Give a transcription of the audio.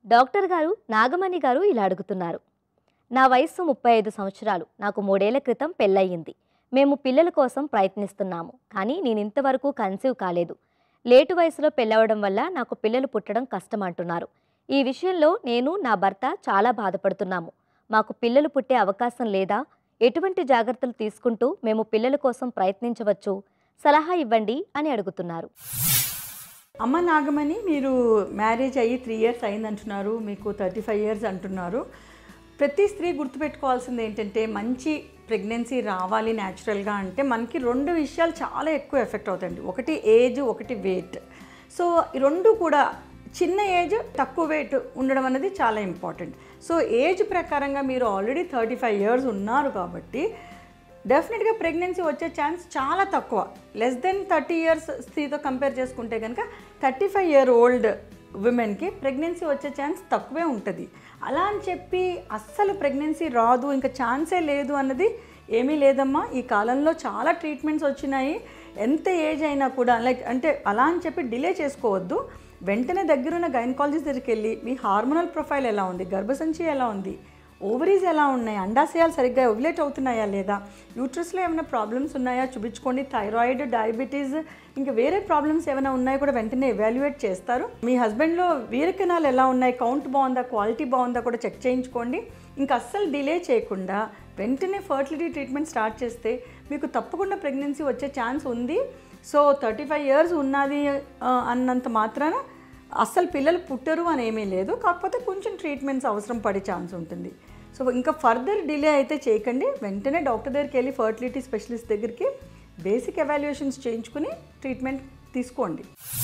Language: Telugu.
డాక్టర్ గారు నాగమణి గారు ఇలా అడుగుతున్నారు నా వయస్సు ముప్పై ఐదు సంవత్సరాలు నాకు మూడేళ్ల క్రితం పెళ్ళయింది మేము పిల్లల కోసం ప్రయత్నిస్తున్నాము కానీ నేను ఇంతవరకు కన్సీవ్ కాలేదు లేటు వయసులో పెళ్ళవడం వల్ల నాకు పిల్లలు పుట్టడం కష్టం అంటున్నారు ఈ విషయంలో నేను నా భర్త చాలా బాధపడుతున్నాము మాకు పిల్లలు పుట్టే అవకాశం లేదా ఎటువంటి జాగ్రత్తలు తీసుకుంటూ మేము పిల్లల కోసం ప్రయత్నించవచ్చు సలహా ఇవ్వండి అని అడుగుతున్నారు అమ్మ నాగమణి మీరు మ్యారేజ్ అయ్యి త్రీ ఇయర్స్ అయిందంటున్నారు మీకు థర్టీ ఫైవ్ ఇయర్స్ అంటున్నారు ప్రతి స్త్రీ గుర్తుపెట్టుకోవాల్సింది ఏంటంటే మంచి ప్రెగ్నెన్సీ రావాలి న్యాచురల్గా అంటే మనకి రెండు విషయాలు చాలా ఎక్కువ ఎఫెక్ట్ అవుతాయండి ఒకటి ఏజ్ ఒకటి వెయిట్ సో ఈ రెండు కూడా చిన్న ఏజ్ తక్కువ వెయిట్ ఉండడం అనేది చాలా ఇంపార్టెంట్ సో ఏజ్ ప్రకారంగా మీరు ఆల్రెడీ థర్టీ ఫైవ్ ఇయర్స్ ఉన్నారు కాబట్టి డెఫినెట్గా ప్రెగ్నెన్సీ వచ్చే ఛాన్స్ చాలా తక్కువ లెస్ దెన్ థర్టీ ఇయర్స్ స్త్రీతో కంపేర్ చేసుకుంటే కనుక థర్టీ ఫైవ్ ఇయర్ ఓల్డ్ ఉమెన్కి ప్రెగ్నెన్సీ వచ్చే ఛాన్స్ తక్కువే ఉంటుంది అలా అని చెప్పి అస్సలు ప్రెగ్నెన్సీ రాదు ఇంకా ఛాన్సే లేదు అన్నది ఏమీ లేదమ్మా ఈ కాలంలో చాలా ట్రీట్మెంట్స్ వచ్చినాయి ఎంత ఏజ్ అయినా కూడా లైక్ అంటే అలా అని చెప్పి డిలే చేసుకోవద్దు వెంటనే దగ్గరున్న గైనకాలజిస్ట్ దగ్గరికి వెళ్ళి మీ హార్మోనల్ ప్రొఫైల్ ఎలా ఉంది గర్భసంచి ఎలా ఉంది ఓవరీస్ ఎలా ఉన్నాయి అండాశయాలు సరిగ్గా ఓవ్యులేట్ అవుతున్నాయా లేదా యూట్రస్లో ఏమైనా ప్రాబ్లమ్స్ ఉన్నాయా చూపించుకోండి థైరాయిడ్ డయాబెటీస్ ఇంకా వేరే ప్రాబ్లమ్స్ ఏమైనా ఉన్నాయో కూడా వెంటనే ఎవాల్యుయేట్ చేస్తారు మీ హస్బెండ్లో వీరకణాలు ఎలా ఉన్నాయి కౌంట్ బాగుందా క్వాలిటీ బాగుందా కూడా చెక్ చేయించుకోండి ఇంకా అస్సలు డిలే చేయకుండా వెంటనే ఫర్టిలిటీ ట్రీట్మెంట్ స్టార్ట్ చేస్తే మీకు తప్పకుండా ప్రెగ్నెన్సీ వచ్చే ఛాన్స్ ఉంది సో థర్టీ ఫైవ్ ఇయర్స్ ఉన్నది ఆ, అన్నంత మాత్రాన అస్సలు పిల్లలు పుట్టరు అని ఏమీ లేదు కాకపోతే కొంచెం ట్రీట్మెంట్స్ అవసరం పడే ఛాన్స్ ఉంటుంది సో ఇంకా ఫర్దర్ డిలే అయితే చేయకండి వెంటనే డాక్టర్ దగ్గరికి వెళ్ళి ఫర్టిలిటీ స్పెషలిస్ట్ దగ్గరికి బేసిక్ ఎవాల్యుయేషన్స్ చేయించుకుని ట్రీట్మెంట్ తీసుకోండి